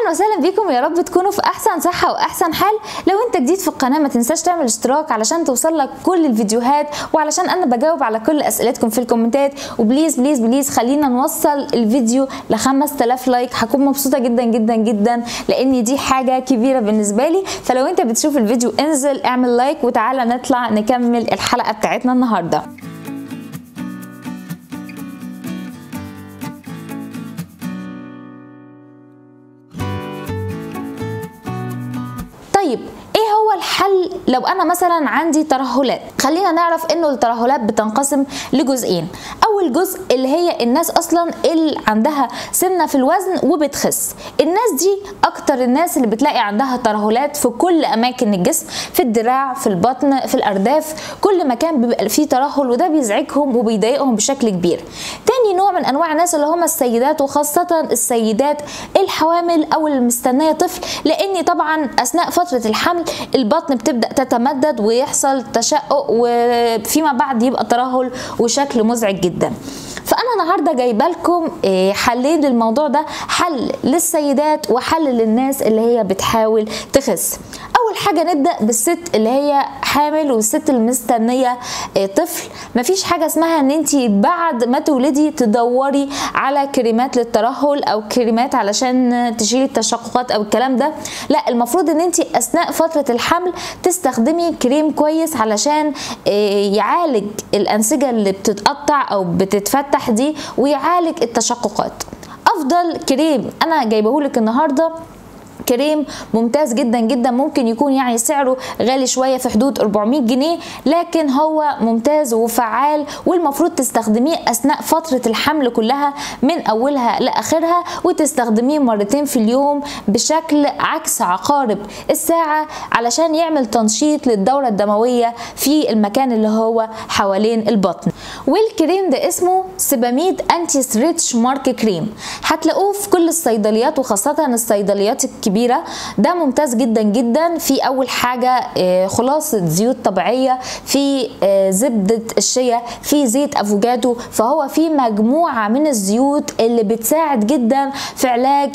اهلا وسهلا بيكم يا رب تكونوا في احسن صحه واحسن حال لو انت جديد في القناه ما تنساش تعمل اشتراك علشان توصل لك كل الفيديوهات وعلشان انا بجاوب على كل اسئلتكم في الكومنتات وبليز بليز بليز خلينا نوصل الفيديو ل 5000 لايك هكون مبسوطه جدا جدا جدا لان دي حاجه كبيره بالنسبه لي فلو انت بتشوف الفيديو انزل اعمل لايك وتعالى نطلع نكمل الحلقه بتاعتنا النهارده طيب ايه هو الحل لو انا مثلا عندي ترهلات خلينا نعرف انه الترهلات بتنقسم لجزئين اول جزء اللي هي الناس اصلا اللي عندها سمنه في الوزن وبتخس الناس دي اكتر الناس اللي بتلاقي عندها ترهلات في كل اماكن الجسم في الدراع في البطن في الارداف كل مكان بيبقى فيه ترهل وده بيزعجهم وبيضايقهم بشكل كبير تاني نوع من انواع الناس اللي هم السيدات وخاصه السيدات الحوامل او المستنيه طفل لان طبعا اثناء فتره الحمل البطن بتبدا تتمدد ويحصل تشقق وفيما بعد يبقى ترهل وشكل مزعج جدا فانا النهارده جايبه لكم حلين للموضوع ده حل للسيدات وحل للناس اللي هي بتحاول تخس اول حاجه نبدا بالست اللي هي حامل والست المستنيه طفل مفيش حاجه اسمها ان انت بعد ما تولدي تدوري على كريمات للترهل او كريمات علشان تشيلي التشققات او الكلام ده لا المفروض ان انت اثناء فتره الحمل تستخدمي كريم كويس علشان يعالج الانسجه اللي بتتقطع او بتتفتح دي ويعالج التشققات افضل كريم انا جايبهولك النهارده كريم ممتاز جدا جدا ممكن يكون يعني سعره غالي شويه في حدود 400 جنيه لكن هو ممتاز وفعال والمفروض تستخدميه اثناء فتره الحمل كلها من اولها لاخرها وتستخدميه مرتين في اليوم بشكل عكس عقارب الساعه علشان يعمل تنشيط للدوره الدمويه في المكان اللي هو حوالين البطن والكريم ده اسمه سيباميد انتي ستريتش مارك كريم هتلاقوه في كل الصيدليات وخاصه الصيدليات الكبيره كبيره ده ممتاز جدا جدا في اول حاجه خلاصه زيوت طبيعيه في زبده الشيا في زيت افوكادو فهو في مجموعه من الزيوت اللي بتساعد جدا في علاج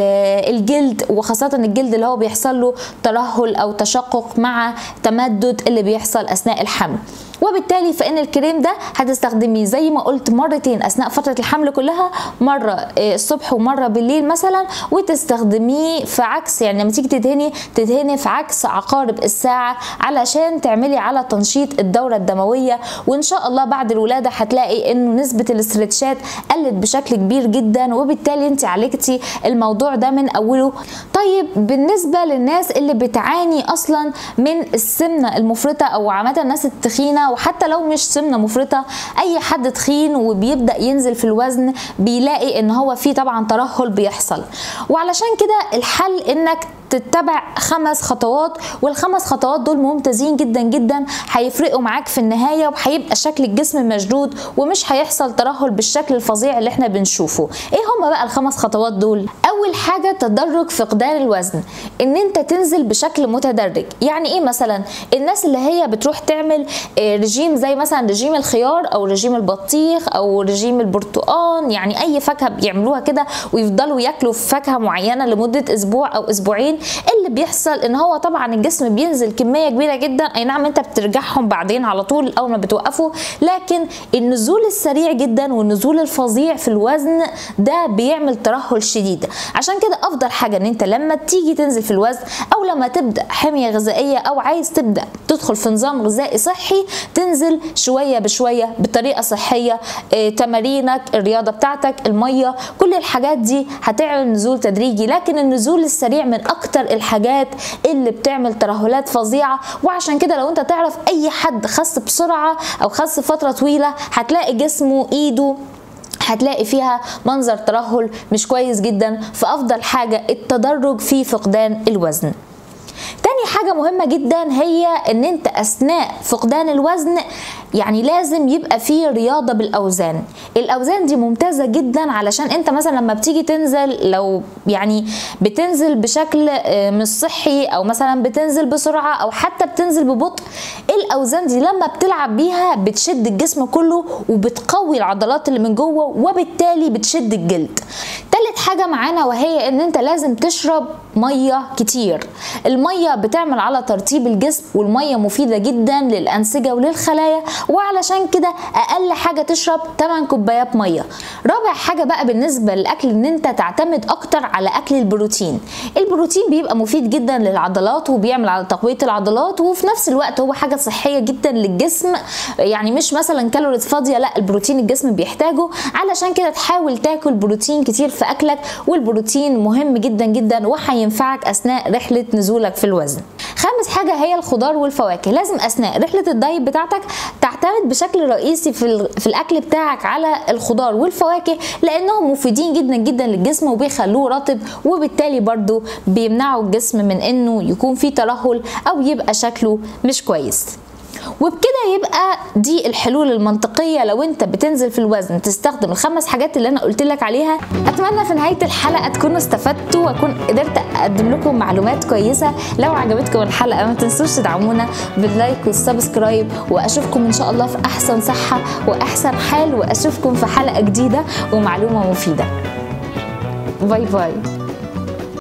الجلد وخاصه الجلد اللي هو بيحصل له ترهل او تشقق مع تمدد اللي بيحصل اثناء الحمل وبالتالي فان الكريم ده هتستخدميه زي ما قلت مرتين اثناء فتره الحمل كلها مره الصبح ومره بالليل مثلا وتستخدميه في عكس يعني لما تيجي تدهني تدهني في عكس عقارب الساعه علشان تعملي على تنشيط الدوره الدمويه وان شاء الله بعد الولاده هتلاقي انه نسبه الاسترتشات قلت بشكل كبير جدا وبالتالي انت عالجتي الموضوع ده من اوله طيب بالنسبه للناس اللي بتعاني اصلا من السمنه المفرطه او عامه الناس التخينه وحتى لو مش سمنه مفرطه اي حد تخين وبيبدا ينزل في الوزن بيلاقي ان هو في طبعا ترهل بيحصل وعلشان كده الحل انك تتبع خمس خطوات والخمس خطوات دول ممتازين جدا جدا هيفرقوا معاك في النهايه وهيبقى شكل الجسم مشدود ومش هيحصل ترهل بالشكل الفظيع اللي احنا بنشوفه ايه هما بقى الخمس خطوات دول اول حاجه تدرج فقدان الوزن ان انت تنزل بشكل متدرج يعني ايه مثلا الناس اللي هي بتروح تعمل رجيم زي مثلا رجيم الخيار او رجيم البطيخ او رجيم البرتقان يعني اي فاكهه بيعملوها كده ويفضلوا ياكلوا فاكهه معينه لمده اسبوع او اسبوعين اللي بيحصل ان هو طبعا الجسم بينزل كميه كبيره جدا اي نعم انت بترجعهم بعدين على طول اول ما بتوقفوا لكن النزول السريع جدا والنزول الفظيع في الوزن ده بيعمل ترهل شديد عشان كده افضل حاجه ان انت لما تيجي تنزل في الوزن او لما تبدا حميه غذائيه او عايز تبدا تدخل في نظام غذائي صحي تنزل شويه بشويه بطريقه صحيه اه تمارينك الرياضه بتاعتك الميه كل الحاجات دي هتعمل نزول تدريجي لكن النزول السريع من اكتر الحاجات اللي بتعمل ترهلات فظيعه وعشان كده لو انت تعرف اي حد خس بسرعه او خس فتره طويله هتلاقي جسمه ايده هتلاقي فيها منظر ترهل مش كويس جدا فافضل حاجه التدرج في فقدان الوزن تاني حاجة مهمة جدا هي ان انت اثناء فقدان الوزن يعني لازم يبقى فيه رياضة بالاوزان الاوزان دي ممتازة جدا علشان انت مثلا لما بتيجي تنزل لو يعني بتنزل بشكل مش صحي او مثلا بتنزل بسرعة او حتى بتنزل ببطء الاوزان دي لما بتلعب بيها بتشد الجسم كله وبتقوي العضلات اللي من جوه وبالتالي بتشد الجلد تالت حاجة معانا وهي ان انت لازم تشرب مية كتير المية بتعمل على ترطيب الجسم والمية مفيدة جدا للأنسجة وللخلايا وعلشان كده أقل حاجة تشرب 8 كوبايات مية رابع حاجة بقى بالنسبة للأكل ان انت تعتمد أكتر على أكل البروتين البروتين بيبقى مفيد جدا للعضلات وبيعمل على تقوية العضلات وفي نفس الوقت هو حاجة صحية جدا للجسم يعني مش مثلا كالوريز فاضية لا البروتين الجسم بيحتاجه علشان كده تحاول تاكل بروتين كتير في أكلك والبروتين مهم جدا جدا وهينفعك أثناء رحلة نزولك في الوزن خامس حاجة هي الخضار والفواكه لازم أثناء رحلة الدايت بتاعتك تعتمد بشكل رئيسي في, في الأكل بتاعك على الخضار والفواكه لأنهم مفيدين جدا جدا للجسم وبيخلوه رطب وبالتالي برضو بيمنعوا الجسم من انه يكون فيه ترهل او يبقى شكله مش كويس وبكده يبقى دي الحلول المنطقيه لو انت بتنزل في الوزن تستخدم الخمس حاجات اللي انا قلت لك عليها اتمنى في نهايه الحلقه تكونوا استفدتوا واكون قدرت اقدم لكم معلومات كويسه لو عجبتكم الحلقه ما تنسوش تدعمونا باللايك والسبسكرايب واشوفكم ان شاء الله في احسن صحه واحسن حال واشوفكم في حلقه جديده ومعلومه مفيده باي باي